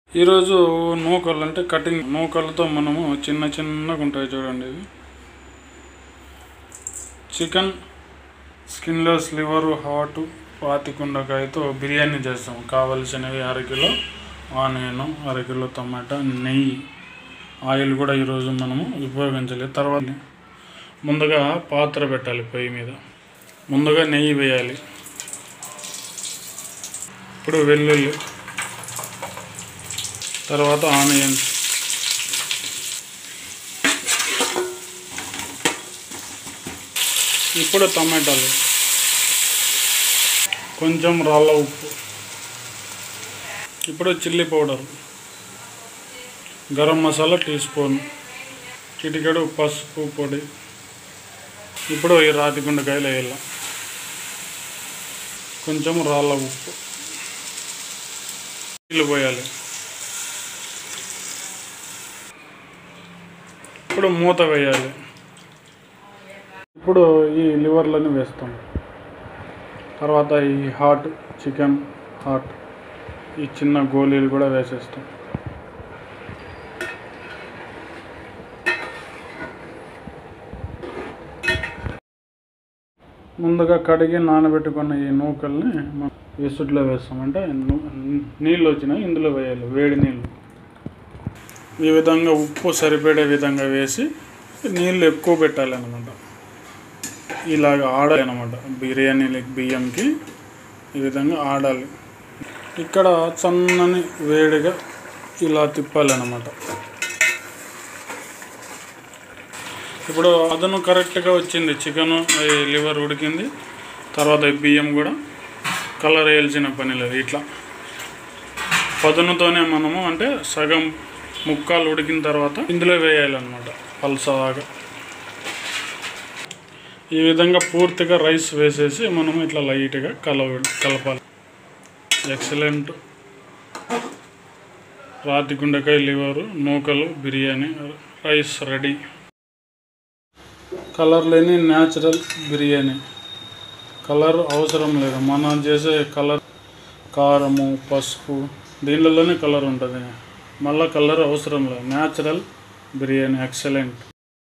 ఈరోజు నూకలు అంటే కటింగ్ నూకలతో మనము చిన్న చిన్నగా ఉంటాయి చూడండి ఇవి చికెన్ స్కిన్లెస్ లివర్ హార్ట్ పాతికుండకాయతో బిర్యానీ చేస్తాం కావలసినవి అరకిలో ఆనియన్ అరకిలో టమాటా నెయ్యి ఆయిల్ కూడా ఈరోజు మనము ఉపయోగించలేదు తర్వాత ముందుగా పాత్ర పెట్టాలి పొయ్యి మీద ముందుగా నెయ్యి వేయాలి ఇప్పుడు వెల్లుల్లి తర్వాత ఆనియన్స్ ఇప్పుడు టమాటాలు కొంచెం రాళ్ళ ఉప్పు ఇప్పుడు chilli powder garam masala teaspoon చిటికెడు పసుపు పొడి ఇప్పుడు ఈ రాతి గుండకాయలు వేయాల కొంచెం రాళ్ళ ఉప్పు నీళ్ళు పోయాలి ఇప్పుడు మూత వేయాలి ఇప్పుడు ఈ లివర్లని వేస్తాం తర్వాత ఈ హాట్ చికెన్ హాట్ ఈ చిన్న గోళీలు కూడా వేసేస్తాం ముందుగా కడిగి నానబెట్టుకున్న ఈ నూకల్ని మనం ఇసుట్లో వేస్తాం అంటే ను- నీళ్ళు వచ్చినాయి ఇందులో వేయాలి వేడి నీళ్ళు ఈ విధంగా ఉప్పు సరిపడే విధంగా వేసి నీళ్ళు ఎక్కువ పెట్టాలి అనమాట ఇలాగ ఆడాలి అనమాట బిర్యానీ బియ్యంకి ఈ విధంగా ఆడాలి ఇక్కడ సన్నని వేడిగా ఇలా తిప్పాలి అనమాట ఇప్పుడు అదను కరెక్ట్గా వచ్చింది చికెన్ లివర్ ఉడికింది తర్వాత ఈ బియ్యం కూడా కలర్ వేయాల్సిన పని లేదు ఇట్లా పదునుతోనే మనము అంటే సగం ముక్కలు ఉడికిన తర్వాత ఇందులో వేయాలన్నమాట పల్సలాగా ఈ విధంగా పూర్తిగా రైస్ వేసేసి మనము ఇట్లా లైట్గా కల కలపాలి ఎక్సలెంట్ రాతి గుండెకాయ లివరు నూకలు బిర్యానీ రైస్ రెడీ కలర్ లేని న్యాచురల్ బిర్యానీ కలర్ అవసరం లేదు మనం చేసే కలర్ కారము పసుపు దీనిలోనే కలర్ ఉంటుంది మళ్ళీ కలర్ అవసరం లేదు న్యాచురల్ బిర్యానీ ఎక్సలెంట్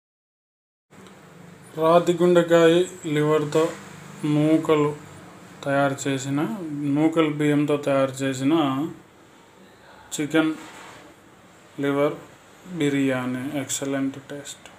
రాతి గుండెకాయ లివర్తో నూకలు తయారు చేసిన నూకల బియ్యంతో తయారు చేసిన chicken liver biryani excellent taste